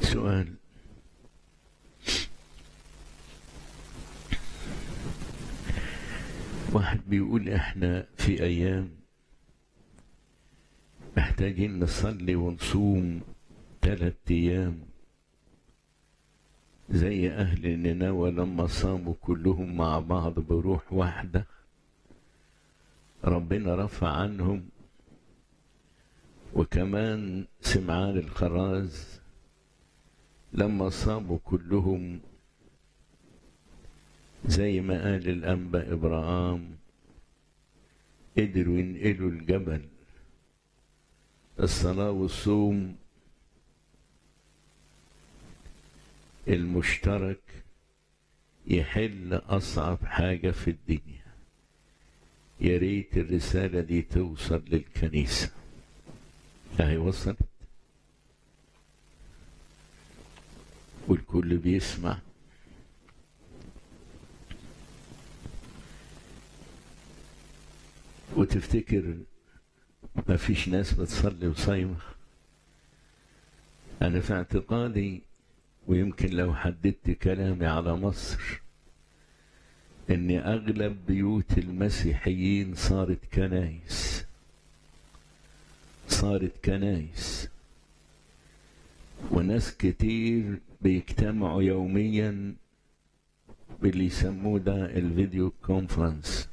سؤال واحد بيقول احنا في ايام محتاجين نصلي ونصوم ثلاث ايام زي اهل نينوى لما صاموا كلهم مع بعض بروح واحده ربنا رفع عنهم وكمان سمعان الخراز لما صاموا كلهم زي ما قال الأنبا إبراهام قدروا ينقلوا الجبل الصلاة والصوم المشترك يحل أصعب حاجة في الدنيا يا ريت الرسالة دي توصل للكنيسة أهي وصلت والكل بيسمع وتفتكر ما فيش ناس بتصلي وصايمة أنا في اعتقادي ويمكن لو حددت كلامي على مصر إن أغلب بيوت المسيحيين صارت كنايس صارت كنايس وناس كتير بيجتمعوا يوميا باللي يسموه ده الفيديو كونفرنس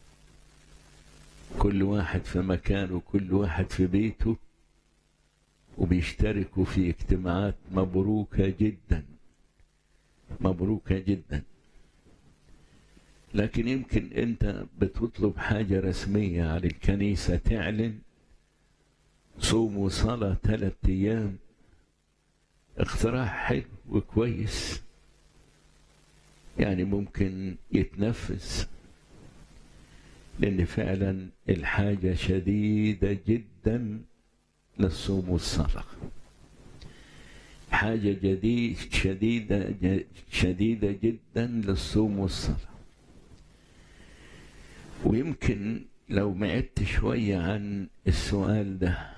كل واحد في مكانه كل واحد في بيته وبيشتركوا في اجتماعات مبروكة جدا مبروكة جدا لكن يمكن انت بتطلب حاجة رسمية على الكنيسة تعلن صوم وصلاة ثلاثة أيام اقتراح حلو وكويس يعني ممكن يتنفذ لأن فعلا الحاجة شديدة جدا للصوم والصلاة حاجة جديد شديدة شديدة جدا للصوم والصلاة ويمكن لو بعدت شوية عن السؤال ده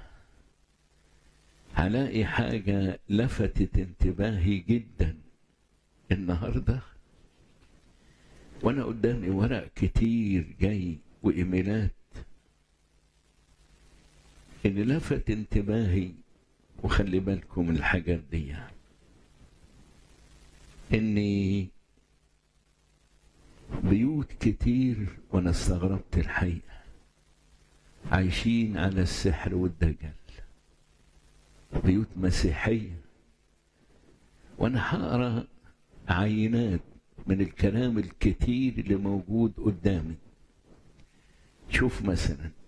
هلاقي حاجة لفتت انتباهي جدا النهاردة وأنا قدامي ورق كتير جاي وإيميلات اللي لفت انتباهي وخلي بالكم من الحاجات دي إني بيوت كتير وأنا استغربت الحقيقة عايشين على السحر والدجل بيوت مسيحية وأنا هقرأ عينات من الكلام الكتير اللي موجود قدامي شوف مثلا